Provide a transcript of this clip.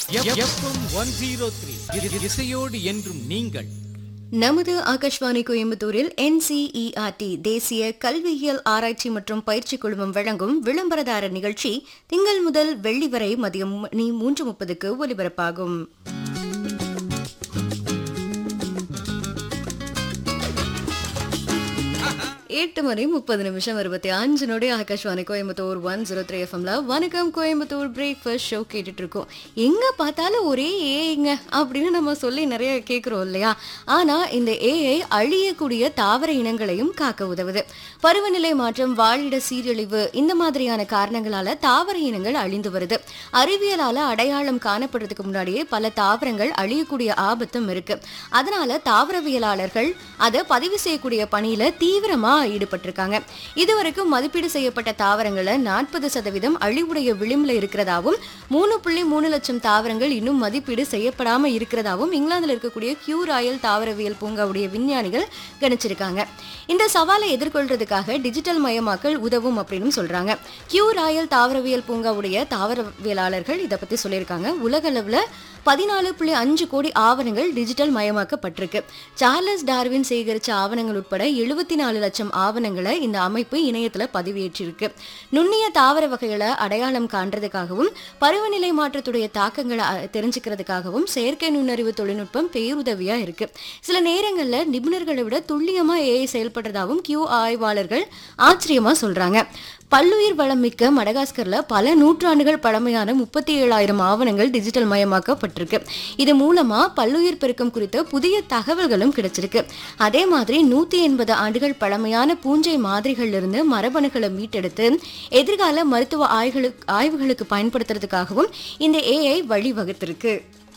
FM one zero three இசையோடு என்றும் நீங்கள் நமது ஆகாஷ்வாணி கோயம்புத்தூரில் என்சிஇஆர்டி தேசிய கல்வியியல் ஆராய்ச்சி மற்றும் பயிற்சி குழுமம் வழங்கும் விளம்பரதார நிகழ்ச்சி திங்கள் முதல் வெள்ளி வரை மதியம் மணி மூன்று முப்பதுக்கு ஒலிபரப்பாகும் எட்டு மணி முப்பது நிமிஷம் இருபத்தி அஞ்சு நொடி Akashvani Coimbatore one zero three எஃப்எம்ல வணக்கம் கோயம்புத்தூர் பிரேக்ஃபாஸ்ட் ஷோ கேட்டுட்டு இருக்கோம் எங்க பார்த்தாலும் ஒரே ஏஐங்க அப்படின்னு நம்ம சொல்லி நிறைய கேட்குறோம் இல்லையா ஆனா இந்த ஏஐ அழியக்கூடிய தாவர இனங்களையும் காக்க உதவுது பருவநிலை மாற்றம் வாழிட சீரழிவு இந்த மாதிரியான காரணங்களால தாவர இனங்கள் அழிந்து வருது அறிவியலால அடையாளம் காணப்படுறதுக்கு முன்னாடியே பல தாவரங்கள் அழியக்கூடிய ஆபத்தும் இருக்கு அதனால தாவரவியலாளர்கள் அதை பதிவு செய்யக்கூடிய பணியில தீவிரமா ஈடுபட்டிருக்காங்க இதுவரைக்கும் மதிப்பீடு செய்யப்பட்ட தாவரங்களை நாற்பது சதவீதம் அழிவுடைய விளிம்புல இருக்கிறதாவும் மூணு புள்ளி மூணு லட்சம் தாவரங்கள் இன்னும் மதிப்பீடு செய்யப்படாம இருக்கிறதாவும் இங்கிலாந்துல இருக்கக்கூடிய கியூ ராயல் தாவரவியல் பூங்காவுடைய விஞ்ஞானிகள் கணிச்சிருக்காங்க இந்த சவாலை எதிர்கொள்றதுக்காக டிஜிட்டல் மயமாக்கல் உதவும் அப்படின்னு சொல்றாங்க கியூ ராயல் தாவரவியல் பூங்காவுடைய தாவரவியலாளர்கள் இதை பத்தி சொல்லியிருக்காங்க உலக அளவுல பதினாலு புள்ளி அஞ்சு கோடி ஆவணங்கள் டிஜிட்டல் மயமாக்கப்பட்டிருக்கு சார்லஸ் டார்வின் சேகரிச்ச ஆவணங்கள் உட்பட எழுபத்தி நாலு லட்சம் ஆவணங்களை இந்த அமைப்பு இணையத்துல பதிவேற்றிருக்கு நுண்ணிய தாவர வகைகளை அடையாளம் காண்றதுக்காகவும் பருவநிலை மாற்றத்துடைய தாக்கங்களை அ, தெரிஞ்சுக்கிறதுக்காகவும் செயற்கை நுண்ணறிவு தொழில்நுட்பம் பேருதவியா இருக்கு சில நேரங்கள்ல நிபுணர்களை விட துல்லியமா ஏஐ செயல்படுறதாகவும் கியூ ஆய்வாளர்கள் ஆச்சரியமா சொல்றாங்க பல்லுயிர் வளம் மிக்க மடகாஸ்கர்ல பல நூற்றாண்டுகள் பழமையான முப்பத்தி ஏழாயிரம் ஆவணங்கள் டிஜிட்டல் மயமாக்கப்பட்டிருக்கு இது மூலமா பல்லுயிர் பெருக்கம் குறித்த புதிய தகவல்களும் கிடைச்சிருக்கு அதே மாதிரி நூத்தி எண்பது ஆண்டுகள் பழமையான பூஞ்சை மாதிரிகள்ல இருந்து மரபணுகளை மீட்டெடுத்து எதிர்கால மருத்துவ ஆய்வுகளுக்கு ஆய்வுகளுக்கு பயன்படுத்துறதுக்காகவும் இந்த ஏஐ வழிவகுத்திருக்கு